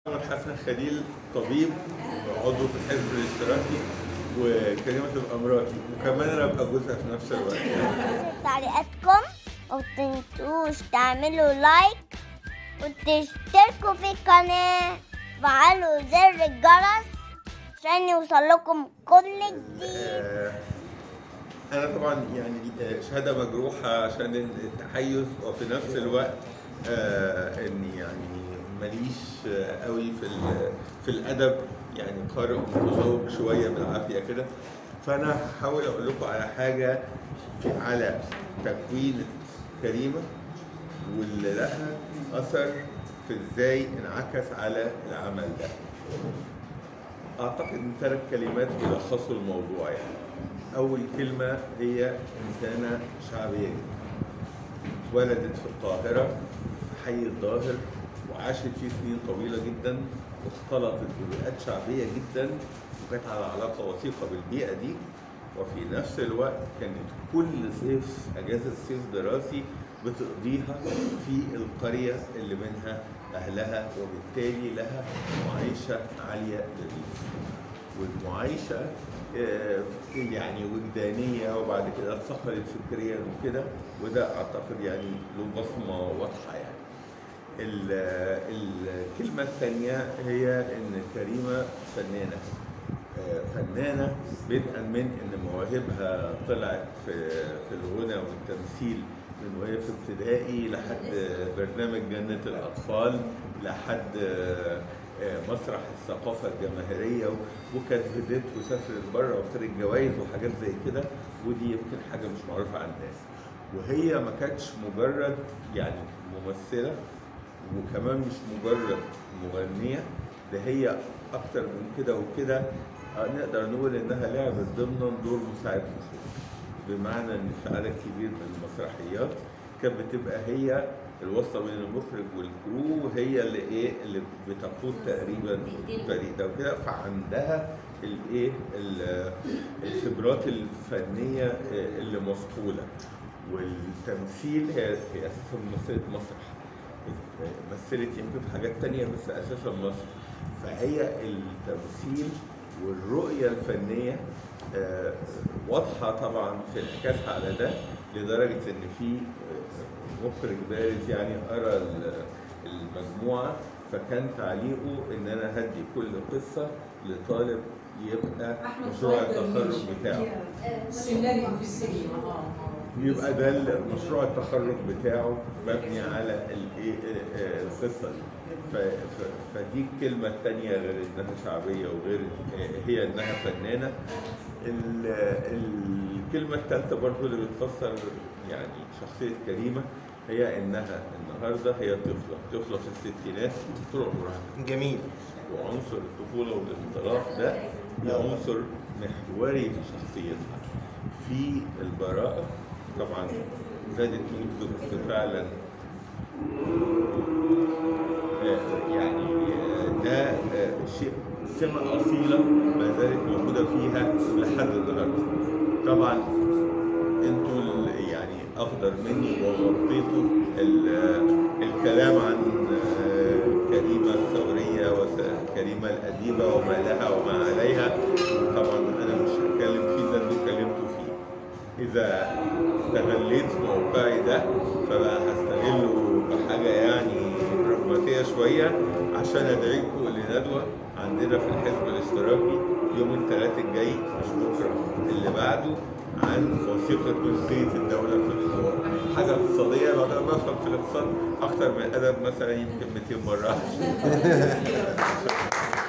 محمد حسن خليل طبيب عضو في الحزب الاشتراكي وكريمه تبقى مراتي وكمان انا ابقى جوزها في نفس الوقت تعليقاتكم ومتنسوش تعملوا لايك وتشتركوا في القناة وفعلوا زر الجرس عشان يوصلكم كل جديد آه، انا طبعا يعني آه، شهاده مجروحه عشان التحيز وفي نفس الوقت آه، اني يعني ماليش آه، قوي في ال- في الادب يعني قارئ متذوق شويه بالعافيه كده فانا هحاول اقول لكم على حاجه في على تكوين كريمه واللي لها اثر في ازاي انعكس على العمل ده اعتقد ان ثلاث كلمات بيلخصوا الموضوع يعني اول كلمه هي انسانه شعبيه جدا اتولدت في القاهره في حي الظاهر وعاشت فيه سنين طويله جدا واختلطت ببيئات شعبيه جدا وكانت على علاقه وثيقه بالبيئه دي وفي نفس الوقت كانت كل صيف اجازه صيف دراسي بتقضيها في القريه اللي منها اهلها وبالتالي لها معيشه عاليه للريف والمعايشه آه، يعني وجدانيه وبعد كده اتسخرت فكريا وكده وده اعتقد يعني له بصمه واضحه يعني. ال- الكلمه الثانيه هي ان كريمه فنانه آه، فنانه بدءا من ان مواهبها طلعت في في الغنى والتمثيل من وهي في ابتدائي لحد برنامج جنة الأطفال لحد آه، آه، مسرح الثقافة الجماهيرية وكانت فيديت وسافرت بره وخدت جوائز وحاجات زي كده ودي يمكن حاجة مش معروفة عن الناس وهي ما كانتش مجرد يعني ممثلة وكمان مش مجرد مغنية ده هي أكتر من كده وكده آه، نقدر نقول إنها لعبت ضمن دور مساعد مخرج بمعنى إن في عدد كبير من المسرحيات كانت بتبقى هي الواسطة بين المخرج والكرو وهي اللي إيه اللي بتقود تقريبا الفريق ده وكده فعندها الإيه ال- الخبرات الفنية آه، اللي مصقولة والتمثيل هي هي أساسا ممثلة مسرح مثلت يمكن في حاجات تانية بس أساسا مصر فهي التمثيل والرؤية الفنية آه، واضحة طبعا في انعكاسها على ده لدرجة إن في آه، مخرج بارز يعني قرا ال- المجموعة فكان تعليقه إن أنا هدي كل قصة لطالب يبقى مشروع التخرج بتاعه سيناريو في السينما اه اه يبقى ده مشروع التخرج بتاعه مبني على الايه آه، القصه دي ف- ف- فدي الكلمه الثانيه غير انها شعبيه وغير آه، هي انها فنانه ال- الكلمه الثالثه برضو اللي بتفسر يعني شخصيه كريمه هي انها النهارده هي طفله طفله في الستينات طول عمرها جميل وعنصر الطفولة والانطلاق ده عنصر محوري في شخصيتها في البراءة طبعا زادت نضج فعلا آه، يعني آه، ده آه، شيء سمة أصيلة ما زالت موجودة فيها لحد النهاردة طبعا انتوا ال- يعني أقدر مني وغطيتوا ال- الكلام عن آه، كريمة الثورية وكريمة الأديبة وما لها وما عليها طبعا أنا مش هتكلم فيه ده اللي اتكلمتوا فيه إذا استغليت موقعي ده فبقى هستغله بحاجة يعني براغماتية شوية عشان أدعيكم لندوة عندنا في الحزب الاشتراكي يوم الثلاث الجاي مش بكرة اللي بعده عن وثيقة ملكية الدولة في الحوار حاجة اقتصادية أنا بفهم في الاقتصاد أكتر من الأدب مثلا يمكن 200 مرة